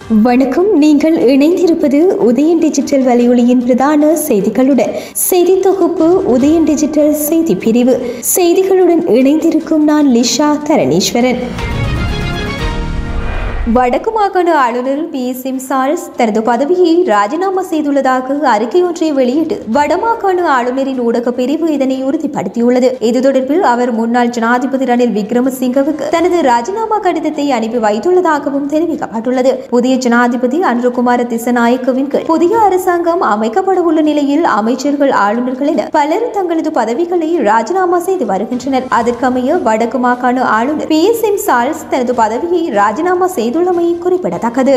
வணக்கம் நீங்கள் இணைந்திருப்பது உதயன் டிஜிட்டல் வலையொலியின் பிரதான செய்திகளுடன் செய்தி தொகுப்பு உதயன் டிஜிட்டல் செய்தி பிரிவு செய்திகளுடன் இணைந்திருக்கும் நான் லிஷா தரணீஸ்வரன் வடக்கு மாகாண ஆளுநர் பி எம் சார்ஸ் தனது பதவியை ராஜினாமா செய்துள்ளதாக அறிக்கை ஒன்றை வெளியிட்டு வடமாகாண ஆளுநரின் ஊடக பிரிவு இதனை உறுதிப்படுத்தியுள்ளது இது தொடர்பில் அவர் முன்னாள் ஜனாதிபதி ரணில் விக்ரமசிங்கவுக்கு தனது ராஜினாமா கடிதத்தை அனுப்பி வைத்துள்ளதாகவும் தெரிவிக்கப்பட்டுள்ளது புதிய ஜனாதிபதி அனுரகுமார திசநாயக்கவின் கீழ் புதிய அரசாங்கம் அமைக்கப்பட உள்ள நிலையில் அமைச்சர்கள் ஆளுநர்கள் என பலர் தங்களது பதவிகளை ராஜினாமா செய்து வருகின்றனர் அதற்கமைய வடக்கு மாகாண ஆளுநர் பி எஸ் எம் சார்ஸ் தனது பதவியை ராஜினாமா செய்துள்ளமை குறிப்பிடத்தக்கது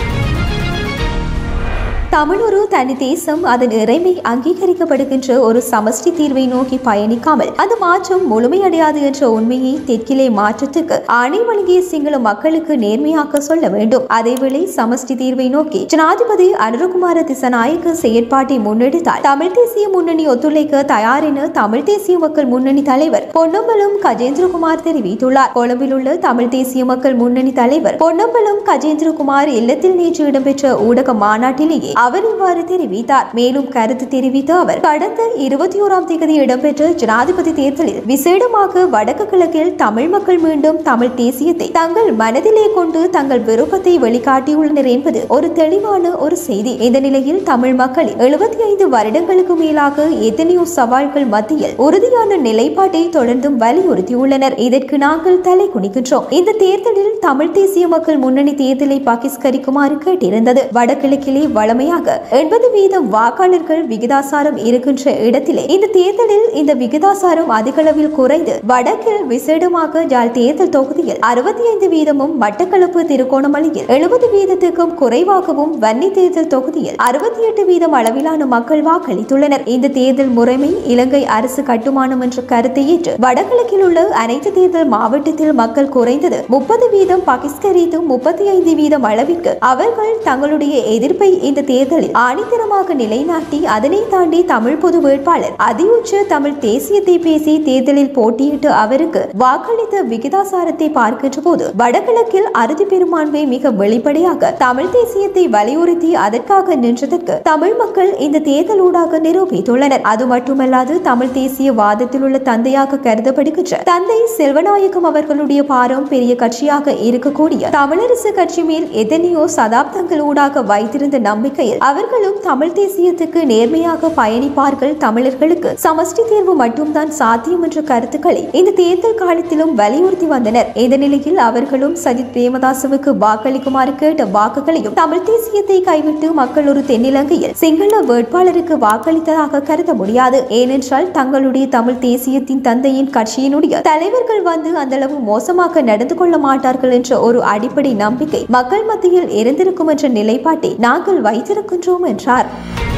தமிழொரு தனி தேசம் அதன் இறைமை அங்கீகரிக்கப்படுகின்ற ஒரு சமஷ்டி தீர்வை நோக்கி பயணிக்காமல் அந்த மாற்றம் முழுமையடையாது என்ற உண்மையை தெற்கிலே மாற்றத்துக்கு ஆணை வழங்கிய சிங்கள மக்களுக்கு நேர்மையாக்க சொல்ல வேண்டும் அதேவேளை சமஷ்டி தீர்வை நோக்கி ஜனாதிபதி அனுரகுமார திசநாயக்க செயற்பாட்டை முன்னெடுத்தால் தமிழ் தேசிய முன்னணி ஒத்துழைக்க தயார் என தமிழ் தேசிய மக்கள் முன்னணி தலைவர் பொன்னம்பலம் கஜேந்திரகுமார் தெரிவித்துள்ளார் கொழும்பில் உள்ள தமிழ் தேசிய மக்கள் முன்னணி தலைவர் பொன்னம்பலம் கஜேந்திரகுமார் இல்லத்தில் நேற்று இடம்பெற்ற ஊடக மாநாட்டிலேயே அவர் இவ்வாறு தெரிவித்தார் மேலும் கருத்து தெரிவித்த அவர் கடந்த இருபத்தி ஓராம் தேதி இடம்பெற்ற ஜனாதிபதி தேர்தலில் விசேடமாக வடக்கு கிழக்கில் தமிழ் மக்கள் மீண்டும் தமிழ் தேசியத்தை தங்கள் மனதிலே கொண்டு தங்கள் விருப்பத்தை வெளிக்காட்டியுள்ளனர் என்பது ஒரு தெளிவான ஒரு செய்தி இந்த நிலையில் தமிழ் மக்களின் எழுபத்தி ஐந்து வருடங்களுக்கு மேலாக எத்தனையோ சவால்கள் மத்தியில் உறுதியான நிலைப்பாட்டை தொடர்ந்தும் வலியுறுத்தியுள்ளனர் இதற்கு நாங்கள் தலை குனிக்கின்றோம் இந்த தேர்தலில் தமிழ் தேசிய மக்கள் முன்னணி தேர்தலை பகிஷ்கரிக்குமாறு கேட்டிருந்தது வடகிழக்கிலே வளமையாக எண்பது வீதம் வாக்காளர்கள் விகிதாசாரம் இருக்கின்ற இடத்திலே இந்த தேர்தலில் இந்த விகிதாசாரம் அதிகளவில் குறைந்து வடக்கில் விசேடமாக ஜாழ் தேர்தல் தொகுதியில் அறுபத்தி ஐந்து வீதமும் மட்டக்களப்பு திருகோணமலையில் எழுபது வீதத்துக்கும் குறைவாகவும் வன்னி தேர்தல் தொகுதியில் அறுபத்தி எட்டு வீதம் அளவிலான மக்கள் வாக்களித்துள்ளனர் இந்த தேர்தல் முறைமை இலங்கை அரசு கட்டுமானம் என்ற கருத்தை ஏற்று வடகிழக்கில் உள்ள அனைத்து தேர்தல் மாவட்டத்தில் மக்கள் குறைந்தது முப்பது வீதம் பகிஷ்கரித்து முப்பத்தி ஐந்து வீதம் அளவிற்கு அவர்கள் தங்களுடைய எதிர்ப்பை இந்த தேர்தலில் ஆணித்தரமாக நிலைநாட்டி அதனை தாண்டி தமிழ் பொது வேட்பாளர் அதியுச்ச தமிழ் தேசியத்தை பேசி தேர்தலில் போட்டியிட்டு அவருக்கு வாக்களித்த விகிதாசாரத்தை பார்க்கின்ற போது வடகிழக்கில் அறுதி பெரும்பான்மை மிக வெளிப்படையாக தமிழ் தேசியத்தை வலியுறுத்தி அதற்காக நின்றதற்கு தமிழ் மக்கள் இந்த தேர்தலூடாக நிரூபித்துள்ளனர் அது மட்டுமல்லாது தமிழ் தேசிய வாதத்தில் உள்ள தந்தையாக கருதப்படுகின்ற தந்தை செல்வநாயகம் அவர்களுடைய பாரம் பெரிய கட்சியாக இருக்கக்கூடிய தமிழரசு கட்சி மேல் எத்தனையோ சதாப்தங்களூடாக வைத்திருந்த நம்பிக்கையில் அவர்களும் தமிழ் தேசியத்துக்கு நேர்மையாக பயணிப்பார்கள் தமிழர்களுக்கு சமஷ்டி தேர்வு மட்டும்தான் சாத்தியம் என்ற கருத்துக்களை இந்த தேர்தல் காலத்திலும் வலியுறுத்தி வந்தனர் இந்த நிலையில் அவர்களும் சஜித் பிரேமதாசவுக்கு வாக்களிக்குமாறு கேட்ட வாக்குகளையும் தமிழ் தேசியத்தை கைவிட்டு மக்கள் ஒரு தென்னிலங்கையில் சிங்கள வேட்பாளருக்கு வாக்களித்ததாக கருத முடியாது ஏனென்றால் தங்களுடைய தமிழ் தேசியத்தின் தந்தையின் கட்சியினுடைய தலைவர்கள் வந்து அந்தளவு மோசமாக நடந்து கொள்ள மாட்டார்கள் என்ற ஒரு அடிப்படை நம்பிக்கை மக்கள் மத்தியில் இருந்திருக்கும் என்ற நிலைப்பாட்டை நாங்கள் வைத்திருக்கின்றோம் என்றார்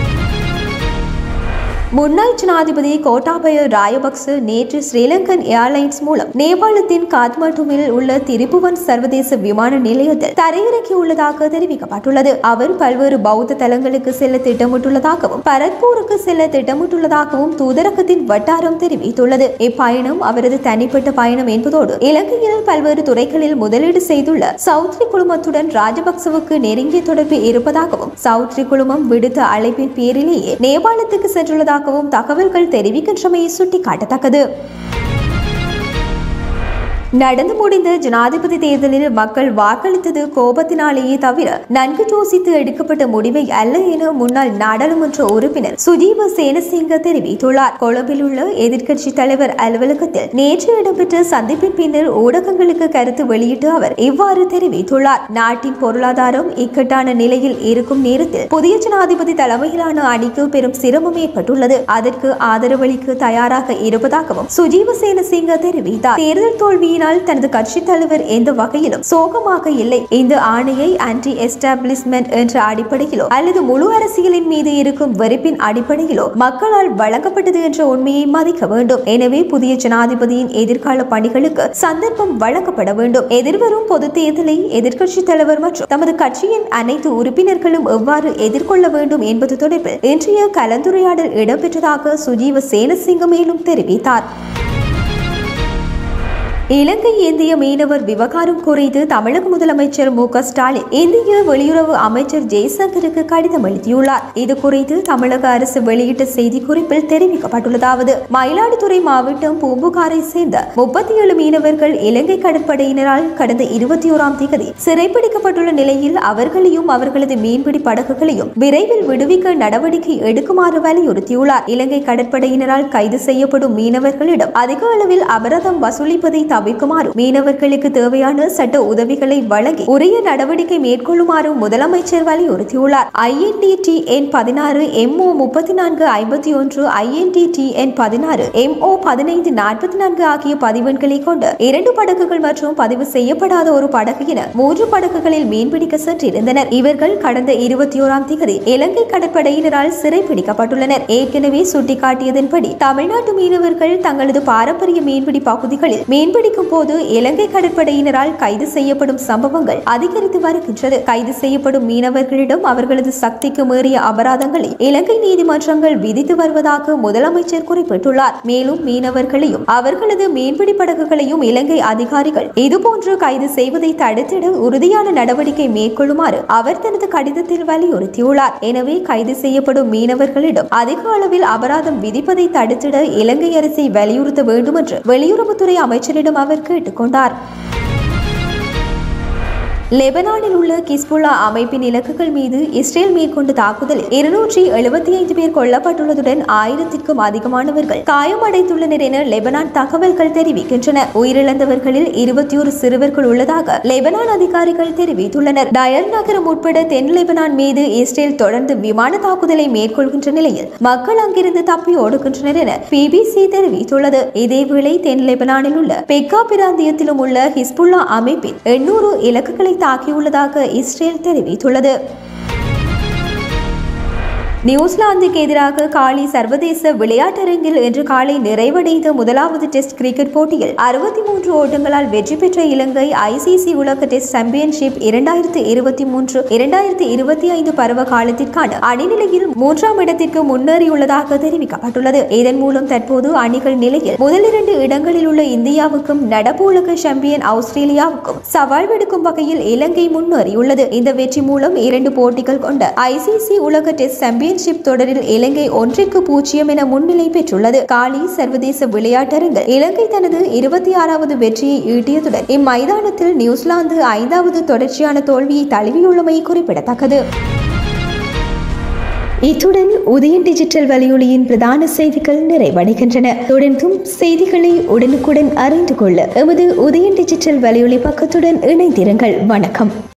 முன்னாள் ஜனாதிபதி கோட்டாபய ராயபக்ச நேற்று ஸ்ரீலங்கன் ஏர்லைன்ஸ் மூலம் நேபாளத்தின் காத்மண்டுவில் உள்ள திரிபுவன் சர்வதேச விமான நிலையத்தில் தரையிறக்கியுள்ளதாக தெரிவிக்கப்பட்டுள்ளது அவர் பல்வேறு பௌத்த தலங்களுக்கு செல்ல திட்டமிட்டுள்ளதாகவும் பரத்பூருக்கு செல்ல திட்டமிட்டுள்ளதாகவும் தூதரகத்தின் வட்டாரம் தெரிவித்துள்ளது இப்பயணம் அவரது தனிப்பட்ட பயணம் என்பதோடு இலங்கையில் பல்வேறு துறைகளில் முதலீடு செய்துள்ள சௌத்ரி குழுமத்துடன் ராஜபக்சவுக்கு நெருங்கிய தொடர்பு இருப்பதாகவும் சௌத்ரி குழுமம் விடுத்த அழைப்பின் பேரிலேயே நேபாளத்துக்கு சென்றுள்ளதாக உள்ளதாகவும் தகவல்கள் தெரிவிக்கின்றமை சுட்டிக்காட்டத்தக்கது நடந்து முடிந்த ஜனாதிபதி தேர்தலில் மக்கள் வாக்களித்தது கோபத்தினாலேயே தவிர நன்கு யோசித்து எடுக்கப்பட்ட முடிவை அல்ல என முன்னாள் நாடாளுமன்ற உறுப்பினர் சுஜீவ சேனசிங்க தெரிவித்துள்ளார் கொழும்பில் உள்ள எதிர்க்கட்சி தலைவர் அலுவலகத்தில் நேற்று இடம்பெற்ற சந்திப்பின் பின்னர் ஊடகங்களுக்கு கருத்து வெளியிட்டு அவர் இவ்வாறு தெரிவித்துள்ளார் நாட்டின் பொருளாதாரம் இக்கட்டான நிலையில் இருக்கும் நேரத்தில் புதிய ஜனாதிபதி தலைமையிலான அணிக்கு பெரும் சிரமம் ஏற்பட்டுள்ளது அதற்கு ஆதரவளிக்க தயாராக இருப்பதாகவும் சுஜீவ சேனசிங்க தெரிவித்தார் தேர்தல் தோல்வியினால் இதனால் தனது கட்சி தலைவர் எந்த வகையிலும் சோகமாக இல்லை இந்த ஆணையை ஆன்டி எஸ்டாப்ளிஷ்மெண்ட் என்ற அடிப்படையிலோ அல்லது முழு அரசியலின் மீது இருக்கும் வெறுப்பின் அடிப்படையிலோ மக்களால் வழங்கப்பட்டது என்ற உண்மையை மதிக்க வேண்டும் எனவே புதிய ஜனாதிபதியின் எதிர்கால பணிகளுக்கு சந்தர்ப்பம் வழங்கப்பட வேண்டும் எதிர்வரும் பொது தேர்தலை எதிர்க்கட்சி தலைவர் மற்றும் தமது கட்சியின் அனைத்து உறுப்பினர்களும் எவ்வாறு எதிர்கொள்ள வேண்டும் என்பது தொடர்பில் இன்றைய கலந்துரையாடல் இடம்பெற்றதாக சுஜீவ சேனசிங்க மேலும் தெரிவித்தார் இலங்கை இந்திய மீனவர் விவகாரம் குறித்து தமிழக முதலமைச்சர் மு க ஸ்டாலின் இந்திய வெளியுறவு அமைச்சர் ஜெய்சங்கருக்கு கடிதம் எழுதியுள்ளார் இது குறித்து தமிழக அரசு வெளியிட்ட செய்திக்குறிப்பில் தெரிவிக்கப்பட்டுள்ளதாவது மயிலாடுதுறை மாவட்டம் பூம்புகாரை சேர்ந்த முப்பத்தி ஏழு மீனவர்கள் இலங்கை கடற்படையினரால் கடந்த இருபத்தி ஓராம் தேதி சிறைப்பிடிக்கப்பட்டுள்ள நிலையில் அவர்களையும் அவர்களது மீன்பிடி படகுகளையும் விரைவில் விடுவிக்க நடவடிக்கை எடுக்குமாறு வலியுறுத்தியுள்ளார் இலங்கை கடற்படையினரால் கைது செய்யப்படும் மீனவர்களிடம் அதிக அளவில் அபராதம் வசூலிப்பதை தவிர்க்குமாறு மீனவர்களுக்கு தேவையான சட்ட உதவிகளை வழங்கி உரிய நடவடிக்கை மேற்கொள்ளுமாறு முதலமைச்சர் வலியுறுத்தியுள்ளார் ஐஎன்டிடிஎன் பதினாறு எம்ஓ முப்பத்தி நான்கு ஐம்பத்தி ஒன்று ஐஎன்டிடிஎன் பதினாறு எம்ஓ பதினைந்து நாற்பத்தி நான்கு ஆகிய பதிவெண்களை கொண்ட இரண்டு படகுகள் மற்றும் பதிவு செய்யப்படாத ஒரு படகு என மூன்று படகுகளில் மீன்பிடிக்க சென்றிருந்தனர் இவர்கள் கடந்த இருபத்தி ஓராம் தேதி இலங்கை கடற்படையினரால் சிறைப்பிடிக்கப்பட்டுள்ளனர் ஏற்கனவே சுட்டிக்காட்டியதன்படி தமிழ்நாட்டு மீனவர்கள் தங்களது பாரம்பரிய மீன்பிடி பகுதிகளில் மீன்பிடிக்கும் போது இலங்கை கடற்படையினரால் கைது செய்யப்படும் சம்பவங்கள் அதிகரித்து வருகின்றது கைது செய்யப்படும் மீனவர்களிடம் அவர்களது சக்திக்கு மீறிய அபராதங்களை இலங்கை நீதிமன்றங்கள் விதித்து வருவதாக முதலமைச்சர் குறிப்பிட்டுள்ளார் மேலும் மீனவர்களையும் அவர்களது மீன்பிடி படகுகளையும் இலங்கை அதிகாரிகள் இதுபோன்று கைது செய்வதை தடுத்திட உறுதியான நடவடிக்கை மேற்கொள்ளுமாறு அவர் தனது கடிதத்தில் வலியுறுத்தியுள்ளார் எனவே கைது செய்யப்படும் மீனவர்களிடம் அதிக அளவில் அபராதம் விதிப்பதை தடுத்திட இலங்கை அரசை வலியுறுத்த வேண்டும் என்று வெளியுறவுத்துறை அமைச்சரிடம் அவர் கேட்டுக்கொண்டார் லெபனானில் உள்ள கிஸ்புல்லா அமைப்பின் இலக்குகள் மீது இஸ்ரேல் மேற்கொண்ட தாக்குதலில் இருநூற்றி எழுபத்தி ஐந்து பேர் கொல்லப்பட்டுள்ளதுடன் ஆயிரத்திற்கும் அதிகமானவர்கள் காயமடைந்துள்ளனர் என லெபனான் தகவல்கள் தெரிவிக்கின்றன உயிரிழந்தவர்களில் இருபத்தி ஒரு சிறுவர்கள் உள்ளதாக லெபனான் அதிகாரிகள் தெரிவித்துள்ளனர் டயர் நகரம் உட்பட தென் லெபனான் மீது இஸ்ரேல் தொடர்ந்து விமான தாக்குதலை மேற்கொள்கின்ற நிலையில் மக்கள் அங்கிருந்து தப்பி ஓடுகின்றனர் என பிபிசி தெரிவித்துள்ளது இதேவேளை தென் லெபனானில் உள்ள பெக்கா பிராந்தியத்திலும் உள்ள ஹிஸ்புல்லா அமைப்பின் எண்ணூறு இலக்குகளை தாக்கியுள்ளதாக இஸ்ரேல் தெரிவித்துள்ளது நியூசிலாந்துக்கு எதிராக காலி சர்வதேச விளையாட்டரங்கில் இன்று காலை நிறைவடைந்த முதலாவது டெஸ்ட் கிரிக்கெட் போட்டியில் அறுபத்தி மூன்று ஓட்டங்களால் வெற்றி பெற்ற இலங்கை ஐசிசி உலக டெஸ்ட் சாம்பியன்ஷிப் இரண்டாயிரத்தி இருபத்தி மூன்று இரண்டாயிரத்தி இருபத்தி ஐந்து பருவ காலத்திற்கான அணிநிலையில் மூன்றாம் இடத்திற்கு முன்னேறியுள்ளதாக தெரிவிக்கப்பட்டுள்ளது இதன் மூலம் தற்போது அணிகள் நிலையில் முதல் இரண்டு இடங்களில் உள்ள இந்தியாவுக்கும் நடப்பு உலக சாம்பியன் ஆஸ்திரேலியாவுக்கும் சவால் விடுக்கும் வகையில் இலங்கை முன்னேறியுள்ளது இந்த வெற்றி மூலம் இரண்டு போட்டிகள் கொண்ட ஐசிசி உலக டெஸ்ட் சாம்பியன் சாம்பியன்ஷிப் தொடரில் இலங்கை ஒன்றிற்கு பூஜ்ஜியம் என முன்னிலை பெற்றுள்ளது காலி சர்வதேச விளையாட்டரங்கில் இலங்கை தனது இருபத்தி ஆறாவது வெற்றியை ஈட்டியதுடன் இம்மைதானத்தில் நியூசிலாந்து ஐந்தாவது தொடர்ச்சியான தோல்வியை தழுவியுள்ளமை குறிப்பிடத்தக்கது இத்துடன் உதயன் டிஜிட்டல் வலையொலியின் பிரதான செய்திகள் நிறைவடைகின்றன தொடர்ந்தும் செய்திகளை உடனுக்குடன் அறிந்து கொள்ள எமது உதயன் டிஜிட்டல் வலையொலி பக்கத்துடன் இணைந்திருங்கள் வணக்கம்